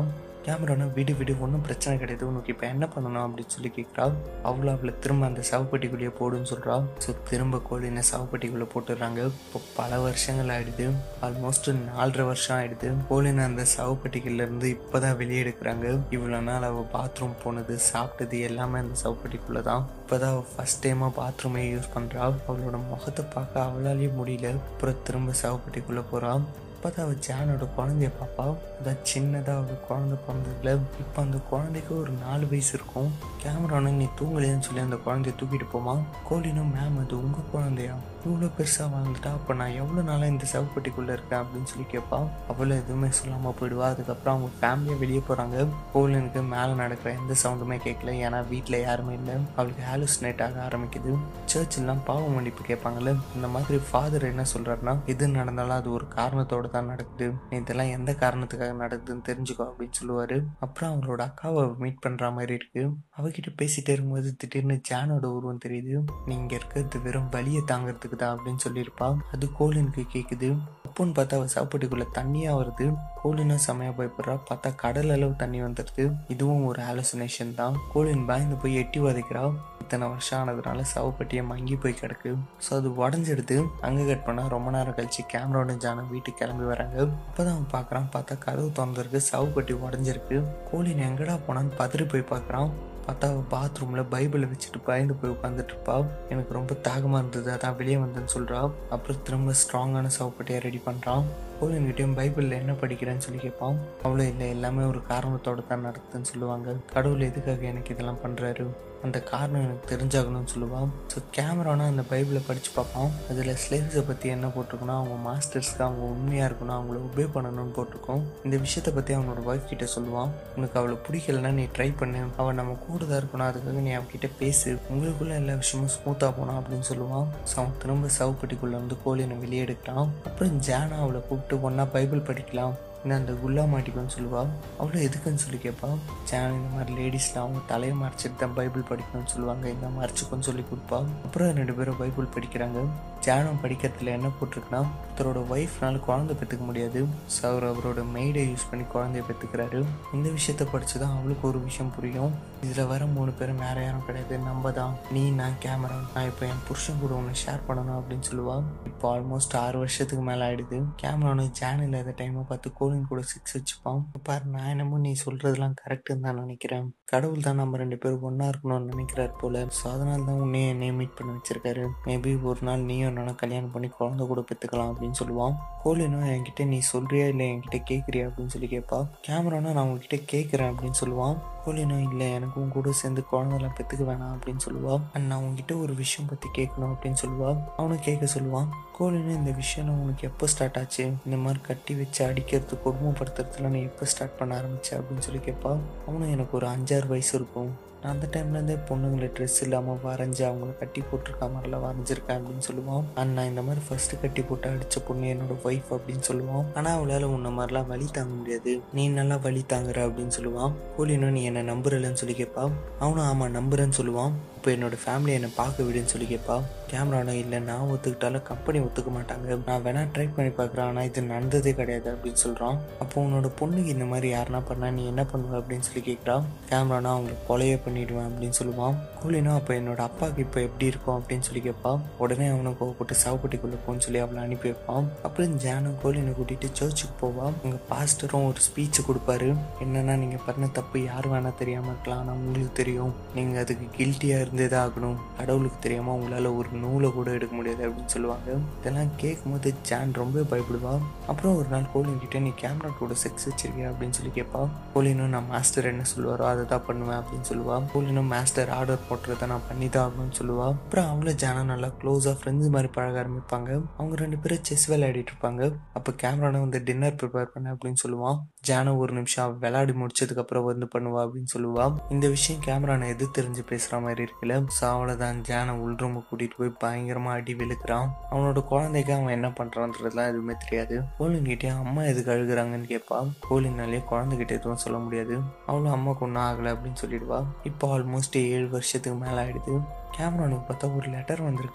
கேமரான விடு விடு ஒன்றும் பிரச்சனை கிடையாது உனக்கு இப்போ என்ன பண்ணணும் அப்படின்னு சொல்லி கேட்குறா அவ்வளோ அவளை திரும்ப அந்த சவப்பெட்டிக்குள்ளேயே போடுன்னு சொல்கிறா ஸோ திரும்ப கோழினை சவப்பெட்டிக்குள்ளே போட்டுடுறாங்க இப்போ பல வருஷங்கள் ஆயிடுது ஆல்மோஸ்ட் நாலரை வருஷம் ஆயிடுது கோழினை அந்த சவப்பெட்டிக்குள்ளேருந்து இப்போ தான் வெளியே எடுக்கிறாங்க இவ்வளோ நாள் அவள் பாத்ரூம் போனது சாப்பிட்டது எல்லாமே அந்த சவப்பெட்டிக்குள்ளே தான் இப்போ தான் அவள் ஃபஸ்ட் டைமாக பாத்ரூமே யூஸ் பண்ணுறா அவளோட முகத்தை பார்க்க அவளாலேயே முடியல அப்புறம் திரும்ப சவப்பெட்டிக்குள்ளே போகிறா அப்போதான் அவள் ஜானோட குழந்தைய பாப்பா அதான் சின்னதாக அவள் குழந்தை பிறந்ததுல இப்போ அந்த குழந்தைக்கு ஒரு நாலு வயசு இருக்கும் கேமரானு நீ தூங்கலையான்னு சொல்லி அந்த குழந்தைய தூக்கிட்டு போமா கோலினும் மேம் அது உங்கள் குழந்தையா இவ்வளோ பெருசாக வாழ்ந்துட்டா அப்போ நான் எவ்வளோ நாளாக இந்த சவப்பட்டிக்குள்ளே இருக்கேன் அப்படின்னு சொல்லி கேட்பா அவளும் எதுவுமே சொல்லாமல் போயிடுவா அதுக்கப்புறம் அவங்க ஃபேமிலியாக வெளியே போகிறாங்க கோலினுக்கு மேலே நடக்கிற எந்த சவுண்டுமே கேட்கல ஏன்னா வீட்டில் யாருமே இல்லை அவளுக்கு ஹாலுசினேட் ஆக ஆரம்பிக்குது சர்ச்செல்லாம் பாவ மன்னிப்பு கேட்பாங்கல்ல இந்த மாதிரி ஃபாதர் என்ன சொல்கிறாருன்னா எது நடந்தாலும் அது ஒரு காரணத்தோட தான் நடக்குது நீ இதெல்லாம் எந்த காரணத்துக்காக நடக்குதுன்னு தெரிஞ்சுக்கோ அப்படின்னு சொல்லுவாரு அப்புறம் அவளோட அக்காவை மீட் பண்ற மாதிரி இருக்கு அவகிட்ட பேசிட்டே இருக்கும்போது திடீர்னு ஜானோட உருவம் தெரியுது நீங்க இருக்கிறது வெறும் வலியை தாங்கிறதுக்கு தான் அப்படின்னு சொல்லியிருப்பா அது கோலினுக்கு கேக்குது அப்போன்னு பார்த்தா அவள் சாப்பாட்டுக்குள்ள தண்ணியா வருது கோலினும் செமையா பயப்படுறா பார்த்தா கடல் அளவு தண்ணி வந்துடுது இதுவும் ஒரு ஹாலுசினேஷன் தான் கோலின் பயந்து போய் எட்டி வதைக்கிறா இத்தனை வருஷம் ஆனதுனால சவப்பட்டியை மங்கி போய் கிடக்கு ஸோ அது உடஞ்செடுத்து அங்கே கட் பண்ணால் ரொம்ப நேரம் கழிச்சு கேமராவோட ஜானம் வீட்டுக்கு கிளம்பி வராங்க அப்போதான் அவன் பார்க்குறான் பார்த்தா கதவு திறந்துருக்கு சவப்பட்டி உடஞ்சிருக்கு கோழின் எங்கடா போனான்னு பதறி போய் பார்க்குறான் பார்த்தா அவள் பாத்ரூமில் பைபிளை வச்சுட்டு பயந்து போய் உட்காந்துட்டு இருப்பா எனக்கு ரொம்ப தாகமாக இருந்தது அதான் வெளியே வந்தேன்னு சொல்கிறா அப்புறம் திரும்ப ஸ்ட்ராங்கான சவப்பட்டியை ரெடி பண்ணுறான் கோழின்கிட்டையும் பைபிளில் என்ன படிக்கிறேன்னு சொல்லி கேட்பான் அவ்வளோ இல்லை எல்லாமே ஒரு காரணத்தோட தான் நடக்குதுன்னு சொல்லுவாங்க கடவுள் எதுக்காக எனக்கு இதெல்லாம் பண்ணுறாரு அந்த காரணம் எனக்கு தெரிஞ்சாகணும்னு சொல்லுவான் ஸோ கேமரானா அந்த பைபிளை படித்து பார்ப்பான் அதில் ஸ்லேவ்ஸை பற்றி என்ன போட்டிருக்கணும் அவங்க மாஸ்டர்ஸ்க்கு அவங்க உண்மையாக இருக்கணும் அவங்கள ஒபே பண்ணணும்னு போட்டிருக்கோம் இந்த விஷயத்தை பற்றி அவனோட ஒய்ஃப் கிட்ட சொல்லுவான் உனக்கு அவளை பிடிக்கலன்னா நீ ட்ரை பண்ணு அவள் நம்ம கூட தான் இருக்கணும் அதுக்காக நீ அவகிட்ட பேசு உங்களுக்குள்ள எல்லா விஷயமும் ஸ்மூத்தாக போகணும் அப்படின்னு சொல்லுவான் ஸோ அவன் திரும்ப சவுப்பட்டிக்குள்ளே வந்து கோழினை வெளியே எடுக்கிறான் அப்புறம் ஜானா அவளை கூப்பிட்டு ஒன்றா பைபிள் படிக்கலாம் இன்னும் அந்த குல்லா மாட்டிக்குன்னு சொல்லுவா அவ்வளோ எதுக்குன்னு சொல்லி கேட்பா சேனல் இந்த மாதிரி லேடிஸ்லாம் அவங்க தலையை மறைச்சிட்டு தான் பைபிள் படிக்கணும்னு சொல்லுவாங்க இந்த மறைச்சிக்குன்னு சொல்லி கொடுப்பா அப்புறம் ரெண்டு பேரும் பைபிள் படிக்கிறாங்க ஜானம் படிக்கிறதுல என்ன போட்டிருக்குன்னா ஒருத்தரோட ஒய்ஃப்னால குழந்தை பெற்றுக்க முடியாது ஸோ அவர் அவரோட மெய்டை யூஸ் பண்ணி குழந்தைய பெற்றுக்கிறாரு இந்த விஷயத்த படிச்சு தான் அவளுக்கு ஒரு விஷயம் புரியும் இதில் வர மூணு பேரும் வேற யாரும் கிடையாது நம்ம தான் நீ நான் கேமரா நான் இப்போ என் புருஷன் கூட ஒன்று ஷேர் பண்ணணும் அப்படின்னு சொல்லுவா இப்போ ஆல்மோஸ்ட் ஆறு வருஷத்துக்கு மேலே ஆயிடுது கேமரானு சேனல் அந்த டைமை பார்த்து கோலின் கூட சிக்ஸ் வச்சுப்பான் பாரு நான் என்னமோ நீ சொல்றதெல்லாம் கரெக்டுன்னு தான் நினைக்கிறேன் கடவுள் தான் நம்ம ரெண்டு பேரும் ஒன்றா இருக்கணும்னு நினைக்கிறார் போல ஸோ அதனால தான் உன்னையும் என்னையும் மீட் பண்ண வச்சிருக்காரு மேபி ஒரு நாள் நீயும் நானும் கல்யாணம் பண்ணி குழந்தை கூட பெற்றுக்கலாம் அப்படின்னு சொல்லுவான் கோலினும் என்கிட்ட நீ சொல்றியா இல்லை என்கிட்ட கேட்குறியா அப்படின்னு சொல்லி கேட்பா கேமரானா நான் உங்ககிட்ட கேட்குறேன் அப்படின்னு சொல்லுவான் கோலினும் இல்லை எனக்கும் கூட சேர்ந்து குழந்தைலாம் பெற்றுக்க வேணாம் அப்படின்னு சொல்லுவா அண்ட் நான் உங்ககிட்ட ஒரு விஷயம் பற்றி கேட்கணும் அப்படின்னு சொல்லுவா அவனும் கேட்க சொல்லுவான் கோலினும் இந்த விஷயம் உனக்கு எப்போ ஸ்டார்ட் ஆச்சு இந்த மாதிரி கட்டி வச்சு அடிக்கிறது கொடுமைப்படுத்துறதுலாம் நீ எப்போ ஸ்டார்ட் பண்ண ஆரம்பிச்ச அப்படின்னு சொல்லி கேட்பா அவனும் எனக்கு ஒரு அஞ்சாறு வயசு இருக்கும் நான் அந்த டைம்லேருந்தே பொண்ணுங்களை ட்ரெஸ் இல்லாமல் வரைஞ்சி அவங்கள கட்டி போட்டிருக்க மாதிரிலாம் வரைஞ்சிருக்கேன் அப்படின்னு சொல்லுவான் அண்ட் நான் இந்த மாதிரி ஃபர்ஸ்ட் கட்டி போட்டு அடித்த பொண்ணு என்னோட ஒய்ஃப் அப்படின்னு சொல்லுவான் ஆனால் அவளால் உன்ன மாதிரிலாம் வழி தாங்க முடியாது நீ நல்லா வழி தாங்குற அப்படின்னு சொல்லுவான் கூலினும் நீ என்னை நம்புறலன்னு சொல்லி கேட்பா அவனும் ஆமாம் நம்புறேன்னு சொல்லுவான் இப்போ என்னோட ஃபேமிலி என்னை பார்க்க விடுன்னு சொல்லி கேட்பா கேமரானா இல்லை நான் ஒத்துக்கிட்டாலும் கம்பெனி ஒத்துக்க மாட்டாங்க நான் வேணா ட்ரை பண்ணி பார்க்குறேன் ஆனால் இது நடந்ததே கிடையாது அப்படின்னு சொல்கிறான் அப்போ உன்னோட பொண்ணுக்கு இந்த மாதிரி யாருனா பண்ணா நீ என்ன பண்ணுவ அப்படின்னு சொல்லி கேட்குறான் கேமரானா அவங்களை கொலையே பண்ணிடுவேன் அப்படின்னு சொல்லுவான் கூலினா அப்போ என்னோட அப்பாவுக்கு இப்போ எப்படி இருக்கும் அப்படின்னு சொல்லி கேட்பான் உடனே அவனை கோவப்பட்டு சாவுப்பட்டிக்குள்ளே போன்னு சொல்லி அவளை அனுப்பி வைப்பான் அப்புறம் ஜானும் கோலினை கூட்டிட்டு சர்ச்சுக்கு போவான் அங்கே பாஸ்டரும் ஒரு ஸ்பீச் கொடுப்பாரு என்னன்னா நீங்கள் பண்ண தப்பு யார் வேணா தெரியாம இருக்கலாம் ஆனால் உங்களுக்கு தெரியும் நீங்கள் அதுக்கு கில்ட்டியாக இருந்தே தான் ஆகணும் கடவுளுக்கு தெரியாம உங்களால் ஒரு நூலை கூட எடுக்க முடியாது அப்படின்னு சொல்லுவாங்க இதெல்லாம் கேட்கும்போது ஜான் ரொம்ப பயப்படுவா அப்புறம் ஒரு நாள் கோலின் கிட்ட நீ கேமரா கூட செக்ஸ் வச்சிருக்கியா அப்படின்னு சொல்லி கேட்பா கோலினும் நான் மாஸ்டர் என்ன சொல்லுவாரோ அதை தான் பண்ணுவேன் அப்படின்னு சொல்லுவா கோலினும் மாஸ்டர் ஆர்டர் போட்டுறத நான் பண்ணி தான் ஆகணும்னு சொல்லுவா அப்புறம் அவங்கள ஜானா நல்லா க்ளோஸாக ஃப்ரெண்ட்ஸ் மாதிரி பழக ஆரம்பிப்பாங்க அவங்க ரெண்டு பேரும் செஸ் விளையாடிட்டு இருப்பாங்க அப்போ கேமரானை வந்து டின்னர் ப்ரிப்பேர் பண்ண அப்படின்னு சொல்லுவான் ஜானோ ஒரு நிமிஷம் விளையாடி முடிச்சதுக்கு அப்புறம் வந்து பண்ணுவா அப்படின்னு சொல்லுவா இந்த விஷயம் கேமரானை எது தெரிஞ்சு பேசுற மாதிரி இருக்குல்ல ஸோ அவ்வளோதான் ஜானை உள்ரூம் கூட்டிட்டு போய் பயங்கரமா அடி விழுக்கிறான் அவனோட குழந்தைக்கு அவன் என்ன பண்றான்றதுலாம் எதுவுமே தெரியாது கோலின் கிட்டே அம்மா எதுக்கு அழுகுறாங்கன்னு கேட்பா கோலினாலே குழந்தைகிட்ட எதுவும் சொல்ல முடியாது அவளும் அம்மாக்கு ஒன்றும் ஆகலை அப்படின்னு சொல்லிடுவா இப்போ ஆல்மோஸ்ட் ஏழு வருஷத்துக்கு மேலே ஆயிடுது கேமரானுக்கு பார்த்தா ஒரு லெட்டர் வந்திருக்கு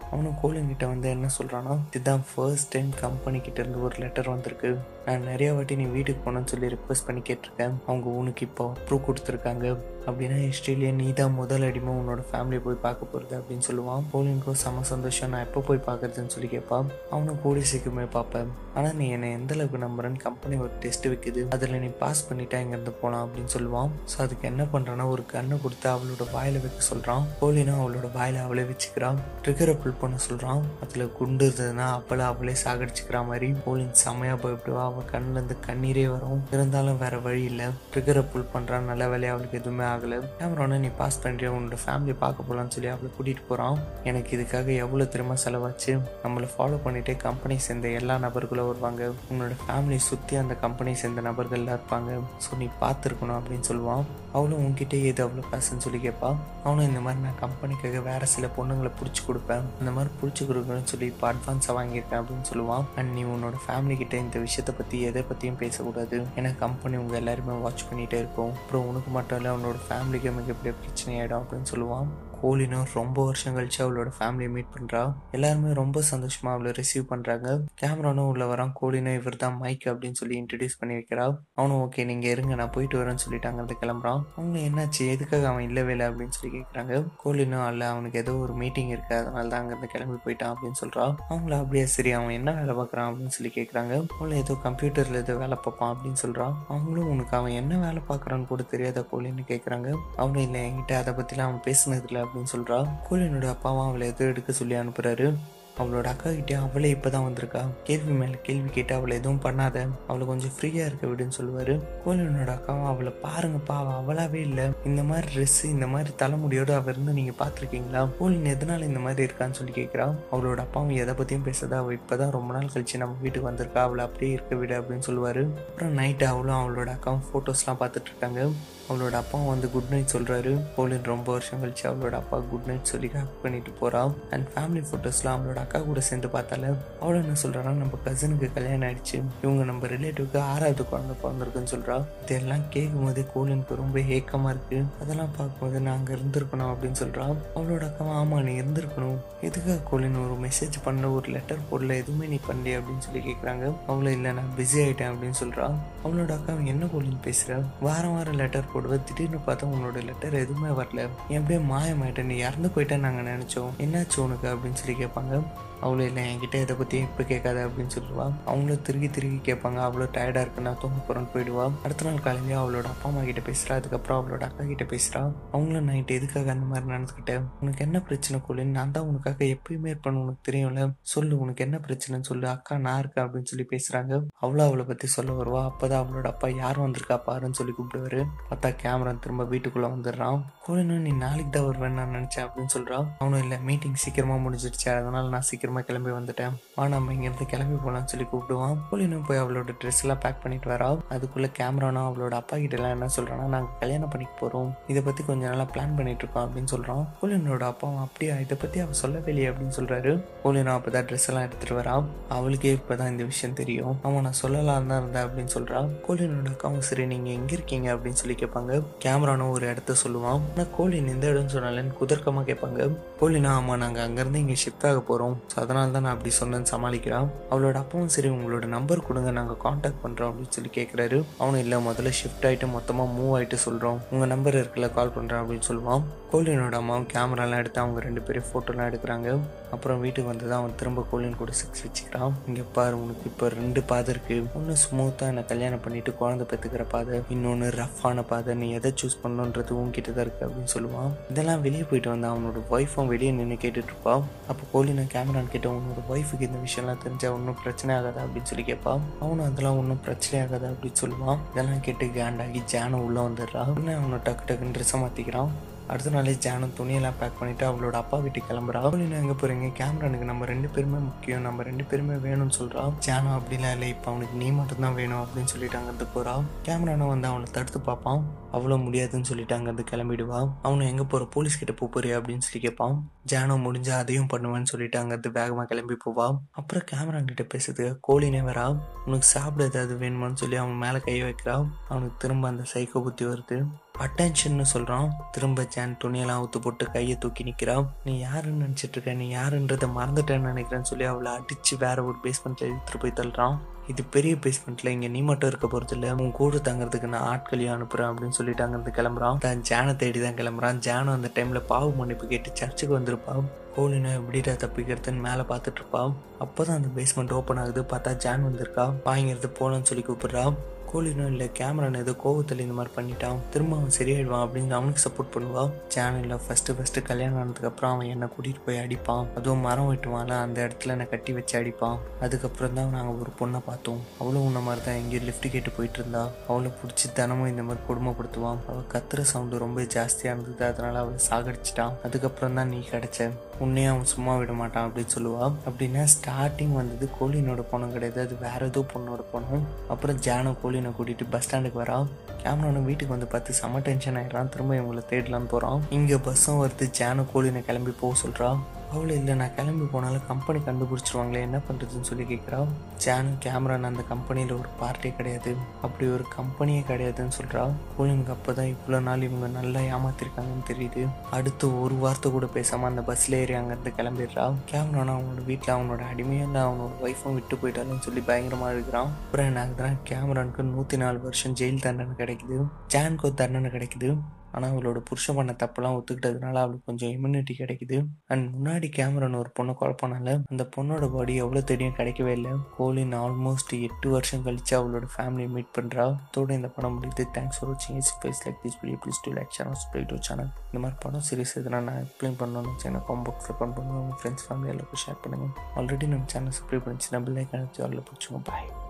அவனும் கோலின் கிட்ட வந்து என்ன சொல்கிறான்னா இதுதான் ஃபர்ஸ்ட் டைம் கம்பெனி கிட்ட இருந்து ஒரு லெட்டர் வந்திருக்கு நான் நிறைய வாட்டி நீ வீட்டுக்கு போகணும்னு சொல்லி ரிக்வஸ்ட் பண்ணி கேட்டிருக்கேன் அவங்க உனக்கு இப்போ அப்ரூவ் கொடுத்துருக்காங்க அப்படின்னா ஹிஸ்ட்ரியிலேயே நீ தான் முதல் அடிமை உன்னோட ஃபேமிலியை போய் பார்க்க போகிறது அப்படின்னு சொல்லுவான் கோலினுக்கும் செம சந்தோஷம் நான் எப்போ போய் பார்க்கறதுன்னு சொல்லி கேட்பான் அவனும் கூடி சீக்கிரமே பார்ப்பேன் ஆனால் நீ என்னை எந்த அளவுக்கு நம்புறேன்னு கம்பெனி ஒரு டெஸ்ட் வைக்குது அதில் நீ பாஸ் பண்ணிட்டா இங்கேருந்து போகலாம் அப்படின்னு சொல்லுவான் ஸோ அதுக்கு என்ன பண்ணுறான்னா ஒரு கண்ணை கொடுத்து அவளோட வாயில வைக்க சொல்கிறான் கோலினா அவளோட வாயில அவளே வச்சுக்கிறான் ட்ரிகரை புல் பண்ண சொல்கிறான் அதில் குண்டு இருந்ததுன்னா அப்பளை அவளே சாகடிச்சுக்கிற மாதிரி கோலின் செமையாக பயப்படுவா அவள் கண்ணில் இருந்து கண்ணீரே வரும் இருந்தாலும் வேற வழி இல்லை ட்ரிகரை புல் பண்ணுறான் நல்ல வேலையா அவளுக்கு எதுவுமே ஆகலை கேமரான நீ பாஸ் பண்ணுறிய உன்னோட ஃபேமிலி பார்க்க போகலான்னு சொல்லி அவளை கூட்டிகிட்டு போகிறான் எனக்கு இதுக்காக எவ்வளோ திரும்ப செலவாச்சு நம்மளை ஃபாலோ பண்ணிட்டு கம்பெனி சேர்ந்த எல்லா நபர்களும் வருவாங்க உன்னோட ஃபேமிலி சுற்றி அந்த கம்பெனி சேர்ந்த நபர்கள்லாம் இருப்பாங்க ஸோ நீ பார்த்துருக்கணும் அப்படின்னு சொல்லுவான் அவளும் உன்கிட்ட ஏது அவ்வளோ காசுன்னு சொல்லி கேட்பா அவனும் இந்த மாதிரி நான் கம்பெனிக்காக வேற சில பொண்ணுங்களை பிடிச்சி கொடுப்பேன் இந்த மாதிரி பிடிச்சி கொடுக்கணும்னு சொல்லி இப்போ அட்வான்ஸாக வாங்கியிருக்கேன் அப்படின்னு சொல்லுவான் அண்ட் நீ உன்னோட ஃபேமிலி கிட்ட இந்த விஷயத்தை பற்றி எதை பற்றியும் பேசக்கூடாது ஏன்னா கம்பெனி உங்கள் எல்லாருமே வாட்ச் பண்ணிகிட்டே இருக்கும் அப்புறம் உனக்கு மட்டும் இல்லை உன்னோட ஃபேமிலிக்கு மிகப்பெரிய பிரச்சனையாயிடும் அப்படின்னு சொல்லுவான் கோலினும் ரொம்ப வருஷம் கழிச்சு அவளோட ஃபேமிலியை மீட் பண்ணுறா எல்லாருமே ரொம்ப சந்தோஷமா அவளை ரிசீவ் பண்ணுறாங்க கேமரானும் உள்ள வரான் கோலினும் இவர் தான் மைக் அப்படின்னு சொல்லி இன்ட்ரடியூஸ் பண்ணி வைக்கிறா அவனும் ஓகே நீங்கள் இருங்க நான் போயிட்டு வரேன்னு சொல்லிட்டு அங்கேருந்து கிளம்புறான் அவங்க என்னாச்சு எதுக்காக அவன் இல்லவே இல்லை அப்படின்னு சொல்லி கேட்குறாங்க கோலினும் அல்ல அவனுக்கு ஏதோ ஒரு மீட்டிங் இருக்கு அதனால தான் அங்கேருந்து கிளம்பி போயிட்டான் அப்படின்னு சொல்கிறான் அவங்கள அப்படியே சரி அவன் என்ன வேலை பார்க்குறான் அப்படின்னு சொல்லி கேட்குறாங்க அவங்கள ஏதோ கம்ப்யூட்டரில் ஏதோ வேலை பார்ப்பான் அப்படின்னு சொல்கிறான் அவங்களும் உனக்கு அவன் என்ன வேலை பார்க்குறான்னு கூட தெரியாத கோலின்னு கேட்குறாங்க அவனும் இல்லை என்கிட்ட அதை பற்றிலாம் அவன் பேசுனது இல்லை அப்படின்னு சொல்கிறா கோலினோட அப்பாவும் அவளை எதுவும் எடுக்க சொல்லி அனுப்புறாரு அவளோட அக்கா கிட்டே அவளே இப்பதான் வந்திருக்கா கேள்வி மேல கேள்வி கேட்டு அவளை எதுவும் பண்ணாத அவளை கொஞ்சம் ஃப்ரீயா இருக்க விடுன்னு சொல்லுவாரு கோலினோட அக்காவும் அவளை பாருங்கப்பா அவ அவளாவே இல்ல இந்த மாதிரி ட்ரெஸ் இந்த மாதிரி தலைமுடியோட அவ இருந்து நீங்க பாத்திருக்கீங்களா கோலின் எதனால இந்த மாதிரி இருக்கான்னு சொல்லி கேட்கிறா அவளோட அப்பாவும் எதை பத்தியும் பேசாத அவ இப்பதான் ரொம்ப நாள் கழிச்சு நம்ம வீட்டுக்கு வந்திருக்கா அவளை அப்படியே இருக்க விடு அப்படின்னு சொல்லுவாரு அப்புறம் நைட்டு அவளும் அவளோட அக்காவும் போட்டோஸ்லாம் பார்த்துட்டு இருக்காங்க அவளோட அப்பாவும் வந்து குட் நைட் சொல்றாரு கோலின் ரொம்ப வருஷம் கழிச்சு அவளோட அப்பா குட் நைட் சொல்லி ஹேக் பண்ணிட்டு போறா அண்ட் ஃபேமிலி போட்டோஸ்லாம் அவளோட அக்கா கூட சேர்ந்து பார்த்தால அவள என்ன சொல்றான்னா நம்ம கசனுக்கு கல்யாணம் ஆயிடுச்சு இவங்க நம்ம ரிலேட்டிவ்க்கு ஆறாவது குழந்தை பிறந்திருக்குன்னு சொல்றா இதெல்லாம் கேட்கும் போது கோலினுக்கு ரொம்ப ஏக்கமா இருக்கு அதெல்லாம் பார்க்கும்போது நான் அங்க இருந்திருக்கணும் அப்படின்னு சொல்றா அவளோட அக்காவும் ஆமா நீ இருந்திருக்கணும் எதுக்காக கோலின் ஒரு மெசேஜ் பண்ண ஒரு லெட்டர் போடல எதுவுமே நீ பண்ணலையே அப்படின்னு சொல்லி கேட்குறாங்க அவள இல்லை நான் பிஸி ஆயிட்டேன் அப்படின்னு சொல்றா அவளோட அக்கா என்ன கோலின் பேசுற வாரம் வாரம் லெட்டர் போடுவ திடீர்னு பார்த்தா உன்னோட லெட்டர் எதுவுமே வரல நீ அப்படியே மாயமாயிட்ட நீ இறந்து போயிட்டா நாங்கள் நினைச்சோம் என்னாச்சு உனக்கு அப்படின்னு சொல்லி கேட்பாங்க அவளும் இல்லை என்கிட்ட இதை பற்றி இப்போ கேட்காத அப்படின்னு சொல்லுவா அவங்களும் திருகி திருகி கேட்பாங்க அவ்வளோ டயர்டாக இருக்கு நான் தூங்க போகிறேன்னு போயிடுவா அடுத்த நாள் காலையிலேயே அவளோட அப்பா அம்மா கிட்ட பேசுகிறா அதுக்கப்புறம் அவளோட அக்கா கிட்ட பேசுகிறா அவங்களும் நைட்டு எதுக்காக அந்த மாதிரி நடந்துக்கிட்டேன் உனக்கு என்ன பிரச்சனை கோலின் நான் தான் உனக்காக எப்பயுமே இருப்பேன்னு உனக்கு தெரியும்ல சொல்லு உனக்கு என்ன பிரச்சனைன்னு சொல்லு அக்கா நான் இருக்கேன் அப்படின்னு சொல்லி பேசுகிறாங்க அவ்வளோ அவளை பற்றி சொல்ல வருவா அப்போதான் அவளோட அப்பா யார் வந்திருக்கா பாருன்னு சொல்லி கூப்பிடுவாரு பார்த்தா கேமரா திரும்ப வீட்டுக்குள்ளே வந்துடுறான் கோலினும் நீ நாளைக்கு தான் வருவேன்னு நான் நினச்சேன் அப்படின்னு சொல்கிறான் அவனும் இல்லை மீட்டிங் சீக்கிரமாக முடிஞ்சிடுச்சு அதனால நான் சீக்கிரமா கிளம்பி வந்துட்டேன் வா நம்ம இங்கேருந்து கிளம்பி போகலாம்னு சொல்லி கூப்பிடுவான் கோலினும் போய் அவளோட ட்ரெஸ் எல்லாம் பேக் பண்ணிட்டு வரா அதுக்குள்ள கேமரானும் அவளோட அப்பா கிட்ட எல்லாம் என்ன சொல்றான்னா நாங்கள் கல்யாணம் பண்ணிக்க போறோம் இதை பத்தி கொஞ்ச நாளா பிளான் பண்ணிட்டு இருக்கோம் அப்படின்னு சொல்றான் கோலினோட அப்பாவும் அப்படியா இதை பத்தி அவ சொல்லவே இல்லையே அப்படின்னு சொல்றாரு கோலினும் அப்பதான் ட்ரெஸ் எல்லாம் எடுத்துட்டு வரா அவளுக்கே இப்பதான் இந்த விஷயம் தெரியும் அவன் நான் சொல்லலாம் தான் இருந்தேன் அப்படின்னு சொல்றான் கோலினோட அக்காவும் சரி நீங்க எங்க இருக்கீங்க அப்படின்னு சொல்லி கேட்பாங்க கேமரானும் ஒரு இடத்த சொல்லுவான் ஆனா கோலின் எந்த இடம்னு சொன்னாலன்னு குதர்க்கமா கேட்பாங்க கோலினா ஆமா நாங்க அங்கிருந்து இங்க ஷிஃப்ட் ஆக போறோம் ஸோ அதனால தான் நான் அப்படி சொன்னேன்னு சமாளிக்கிறான் அவளோட அப்பாவும் சரி உங்களோட நம்பர் கொடுங்க நாங்கள் காண்டாக்ட் பண்ணுறோம் அப்படின்னு சொல்லி கேட்குறாரு அவனும் இல்லை முதல்ல ஷிஃப்ட் ஆகிட்டு மொத்தமாக மூவ் ஆகிட்டு சொல்கிறோம் உங்கள் நம்பர் இருக்குல்ல கால் பண்ணுறேன் அப்படின்னு சொல்லுவான் கோலினோட அம்மாவும் கேமராலாம் எடுத்து அவங்க ரெண்டு பேரும் ஃபோட்டோலாம் எடுக்கிறாங்க அப்புறம் வீட்டுக்கு வந்து தான் அவன் திரும்ப கோலின் கூட செக்ஸ் வச்சுக்கிறான் இங்கே பாரு உனக்கு இப்போ ரெண்டு பாதை இருக்கு ஒன்று ஸ்மூத்தாக என்னை கல்யாணம் பண்ணிட்டு குழந்தை பெற்றுக்கிற பாதை இன்னொன்று ரஃப்பான பாதை நீ எதை சூஸ் பண்ணணுன்றது உன்கிட்ட தான் இருக்கு அப்படின்னு சொல்லுவான் இதெல்லாம் வெளியே போயிட்டு வந்தான் அவனோட ஒய்ஃபும் வெளியே நின்று கேட்டுட்டு இருப்பான் அப்போ கோலினை கேமரான் கிட்ட உன்னோட ஒய்ஃபுக்கு இந்த விஷயம்லாம் தெரிஞ்சா ஒன்றும் பிரச்சனை ஆகாதா அப்படின்னு சொல்லி கேட்பான் அவனும் அதெல்லாம் ஒன்றும் பிரச்சனை ஆகாதா அப்படின்னு சொல்லுவான் இதெல்லாம் கேட்டு கேண்டாகி ஜானும் உள்ளே வந்துடுறான் உடனே அவனை டக்கு டக்குன்னு ட்ரெஸ்ஸை மாற்றிக்கிறான் அடுத்த நாளே ஜானும் துணியெல்லாம் பேக் பண்ணிட்டு அவளோட அப்பா வீட்டுக்கு கிளம்புறா அவளினா எங்க போறீங்க கேமரானுக்கு நம்ம ரெண்டு பேருமே முக்கியம் நம்ம ரெண்டு பேருமே வேணும்னு சொல்றா ஜானு அப்படிலாம் இல்லை இப்போ அவனுக்கு நீ மட்டும் தான் வேணும் அப்படின்னு சொல்லிட்டு அங்கிருந்து போறா கேமரானும் வந்து அவனை தடுத்து பார்ப்பான் அவ்வளோ முடியாதுன்னு சொல்லிட்டு அங்கேருந்து கிளம்பிடுவா அவனை எங்கே போகிற போலீஸ் கிட்ட போக போறியா அப்படின்னு சொல்லி கேட்பான் ஜானோ முடிஞ்சா அதையும் பண்ணுவேன்னு சொல்லிட்டு அங்கேருந்து வேகமாக கிளம்பி போவா அப்புறம் கேமரா கிட்ட பேசுறதுக்கு கோழினே வரா உனக்கு சாப்பிட ஏதாவது வேணுமான்னு சொல்லி அவன் மேலே கை வைக்கிறா அவனுக்கு திரும்ப அந்த சைக்கோ புத்தி வருது அட்டென்ஷன்னு சொல்கிறான் திரும்ப ஜான் துணியெல்லாம் ஊத்து போட்டு கையை தூக்கி நிற்கிறான் நீ யாருன்னு நினச்சிட்டு இருக்க நீ யாருன்றதை மறந்துட்டேன்னு நினைக்கிறேன்னு சொல்லி அவளை அடித்து வேற ஒரு பேஸ்மெண்ட்டில் எடுத்துகிட்டு போய் தள்ளுறான் இது பெரிய பேஸ்மெண்ட்டில் இங்கே நீ மட்டும் இருக்க போகிறது இல்லை உன் கூட தங்குறதுக்கு நான் ஆட்களையும் அனுப்புகிறேன் அப்படின்னு சொல்லிட்டு அங்கேருந்து கிளம்புறான் தான் ஜானை தேடி தான் கிளம்புறான் ஜானும் அந்த டைமில் பாவு மன்னிப்பு கேட்டு சர்ச்சுக்கு வந்திருப்பான் கோலினா எப்படிடா தப்பிக்கிறதுன்னு மேலே பார்த்துட்டு இருப்பான் அப்போ தான் அந்த பேஸ்மெண்ட் ஓப்பன் ஆகுது பார்த்தா ஜான் வந்திருக்கா வாங்கிறது போகலான்னு சொல்லி கூப்பிடுறான் கோலினும் இல்லை கேமரான் ஏதோ கோவத்தில் இந்த மாதிரி பண்ணிட்டான் திரும்ப அவன் சரியாயிடுவான் அப்படின்னு அவனுக்கு சப்போர்ட் பண்ணுவான் சேனலில் ஃபஸ்ட்டு ஃபஸ்ட்டு கல்யாணம் ஆனதுக்கப்புறம் அவன் என்னை கூட்டிகிட்டு போய் அடிப்பான் அதுவும் மரம் வெட்டுவான்ல அந்த இடத்துல என்னை கட்டி வச்சு அடிப்பான் அதுக்கப்புறம் தான் நாங்கள் ஒரு பொண்ணை பார்த்தோம் அவளும் உன்ன மாதிரி தான் எங்கேயும் லிஃப்ட் கேட்டு போயிட்டு இருந்தா அவளை பிடிச்சி தினமும் இந்த மாதிரி கொடுமைப்படுத்துவான் அவள் கத்துற சவுண்டு ரொம்ப ஜாஸ்தியாக இருந்தது அதனால அவளை சாகடிச்சிட்டான் அதுக்கப்புறம் தான் நீ கிடைச்ச உன்னையும் அவன் சும்மா விட மாட்டான் அப்படின்னு சொல்லுவா அப்படின்னா ஸ்டார்டிங் வந்தது கோலினோட பொண்ணு கிடையாது அது வேற ஏதோ பொண்ணோட பொண்ணு அப்புறம் ஜானோ கோலினை கூட்டிட்டு பஸ் ஸ்டாண்டுக்கு வரா கேமரான வீட்டுக்கு வந்து பார்த்து செம்ம டென்ஷன் ஆயிடுறான் திரும்ப இவங்களை தேடலான்னு போகிறான் இங்கே பஸ்ஸும் வருது ஜானோ கோலினை கிளம்பி போக சொல்கிறா அவளை இல்லை நான் கிளம்பி போனாலும் கம்பெனி கண்டுபிடிச்சிருவாங்களே என்ன பண்ணுறதுன்னு சொல்லி கேட்குறா ஜானு கேமரான் அந்த கம்பெனியில் ஒரு பார்ட்டியே கிடையாது அப்படி ஒரு கம்பெனியே கிடையாதுன்னு சொல்கிறா கோலினுக்கு அப்போ தான் இவ்வளோ நாள் இவங்க நல்லா ஏமாத்திருக்காங்கன்னு தெரியுது அடுத்து ஒரு வார்த்தை கூட பேசாமல் அந்த பஸ்ஸில் ஏறி அங்கேருந்து கிளம்பிடுறா கேமரான் அவனோட வீட்டில் அவனோட அடிமையும் இல்லை அவனோட ஒய்ஃபும் விட்டு போயிட்டாலும் சொல்லி பயங்கரமாக இருக்கிறான் அப்புறம் என்ன ஆகுதுன்னா கேமரானுக்கு நூற்றி நாலு வருஷம் ஜெயில் தண்டனை கிடைக்குது ஜானுக்கு ஒரு தண்டனை கிடைக்குது ஆனால் அவளோட புருஷன் பண்ண தப்பெல்லாம் ஒத்துக்கிட்டதுனால அவளுக்கு கொஞ்சம் இம்யூனிட்டி கிடைக்குது அண்ட் முன்னாடி கேமரான் ஒரு பொண்ணை குழப்பனால அந்த பொண்ணோட பாடி எவ்வளோ தேடியும் கிடைக்கவே இல்லை கோலின் ஆல்மோஸ்ட் எட்டு வருஷம் கழிச்சு அவளோட ஃபேமிலியை மீட் பண்ணுறா அதோட இந்த படம் முடியுது தேங்க்ஸ் ஃபார் வாட்சிங் is face like this video please do like channel sprite to channel இந்த மாதிரி படம் சீரிஸ் எதுனா நான் எக்ஸ்பிளைன் பண்ணணும்னு சேனல் காம்பாக்ஸ் ரெக்கமெண்ட் பண்ணுவேன் உங்கள் ஃப்ரெண்ட்ஸ் ஃபேமிலி எல்லாருக்கும் ஷேர் பண்ணுங்கள் ஆல்ரெடி நம்ம சேனல் சப்ஸ்கிரைப் பண்ணிச்சு நம்ம லைக் அனுப்பிச்சு அதில் பிடிச்சிங்க பாய்